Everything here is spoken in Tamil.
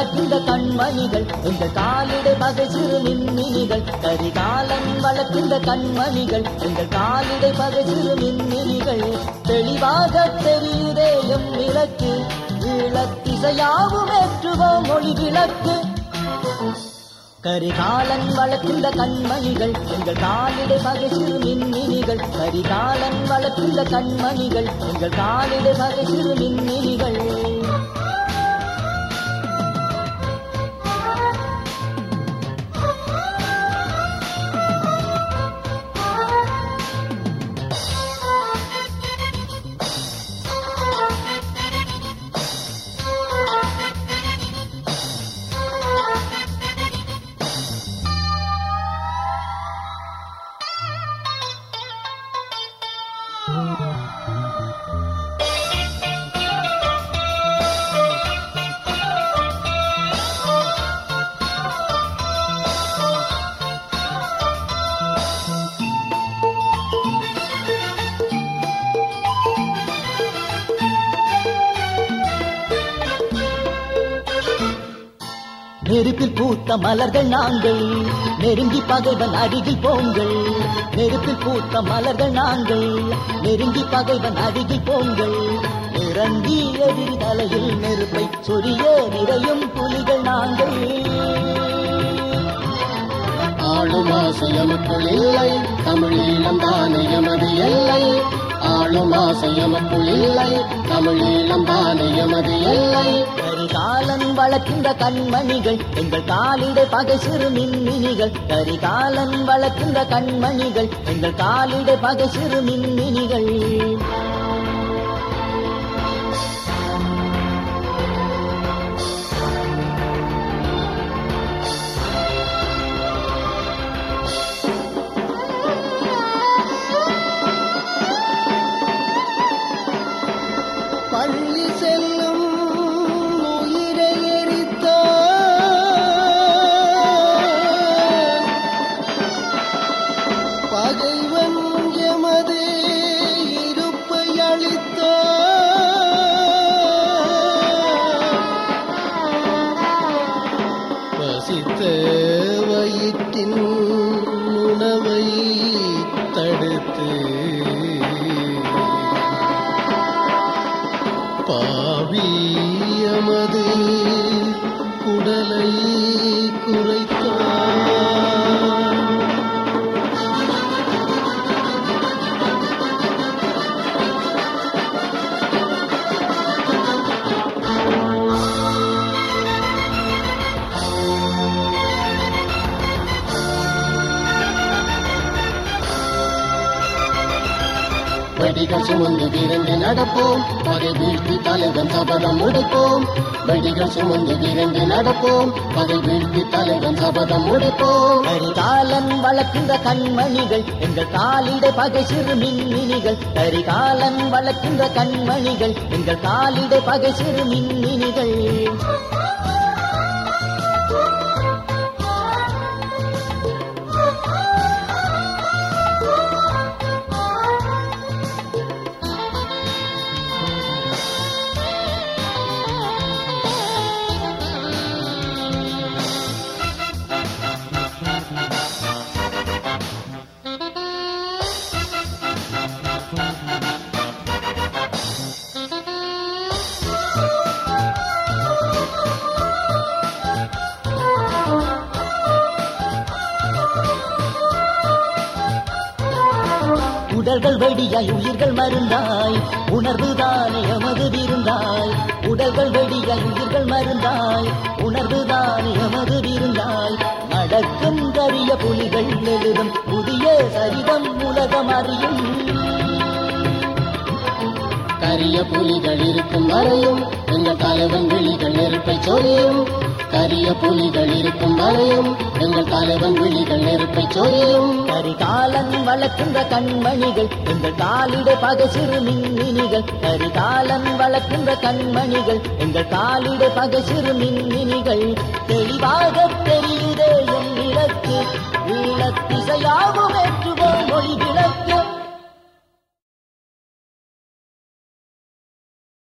வளர்க்கின்ற கண்மணிகள் எங்கள் காலிடை பகை சிறு மின்மினிகள் கரிகாலன் வளர்க்கின்ற கண்மணிகள் எங்கள் காலிடை பகை சிறு மின்மினிகள் தெளிவாக தெரியுதே எம் விளக்கு இளத்திசையாவும் ஏற்றுவோம் மொழி விளக்கு கரிகாலன் வளர்க்கின்ற கண்மணிகள் எங்கள் காலிடை பகை சிறு மின்மினிகள் கரிகாலன் வளர்க்கின்ற கண்மணிகள் எங்கள் காலிடை பகை சிறு மின்மினிகள் நெருப்பில் பூத்த மலர்கள் நாங்கள் நெருங்கி பகைவன் அருகில் போங்கள் நெருப்பில் பூத்த மலர்கள் நாங்கள் நெருங்கி பகைவன் அருகில் போங்கள் இறங்கி எதிரி தலையில் நெருப்பை சொரிய நிறையும் புலிகள் நாங்கள் ஆளும் ஆசை எமக்குள் இல்லை தமிழீழம் தானே எமது எல்லை ஆளும் ஆசை எமக்குள் இல்லை தமிழீழம் தானே எமது எல்லை கரிகாலன் வளர்க்கின்ற கண்மணிகள் எங்கள் காலிடை பகை சிறு மின்மினிகள் கரிகாலன் வளர்க்கின்ற கண்மணிகள் எங்கள் காலிடை பகை சிறு மின்மினிகள் பள்ளி செல்லும் உயிரை எரித்த பகைவன் எமது இருப்பை அளித்த பசித்த வயிற்றின் உணவை தடுத்து பாவியமது குடலை குறைத்தான் வெடிகள் சுமந்து விரைந்து நடப்போம் பகை வீழ்த்தி தலைவன் சபதம் முடிப்போம் வெடிகள் சுமந்து விரைந்து நடப்போம் பகை வீழ்த்தி தலைவன் சபதம் முடிப்போம் கரிகாலன் வளர்க்கின்ற கண்மணிகள் எங்கள் காலிடை பகை சிறு மின்மினிகள் கரிகாலன் வளர்க்கின்ற கண்மணிகள் எங்கள் காலிடை பகை சிறு மின்மினிகள் உடல்கள் வெடியாய் உயிர்கள் மருந்தாய் உணர்வுதானே எமது விருந்தாய் உடல்கள் வெடியாய் உயிர்கள் மருந்தாய் உணர்வுதானே எமது விருந்தாய் நடக்கும் கரிய புலிகள் எழுதும் புதிய சரிதம் உலகம் அறியும் கரிய புலிகள் இருக்கும் வரையும் எங்கள் தலைவன் விழிகள் நெருப்பை சொரியும் கரிய புலிகள் இருக்கும் வரையும் எங்கள் தலைவன் விழிகள் நெருப்பை சொரியும் கரிகாலன் வளர்க்கின்ற கண்மணிகள் எங்கள் காலிடை பகை சிறு மின்மினிகள் கரிகாலன் வளர்க்கின்ற கண்மணிகள் எங்கள் காலிடை பகை சிறு மின்மினிகள் தெளிவாக தெரியுதே என் இலக்கு ஈழத்திசையாவும் ஏற்றுவோம் மொழி விளக்கு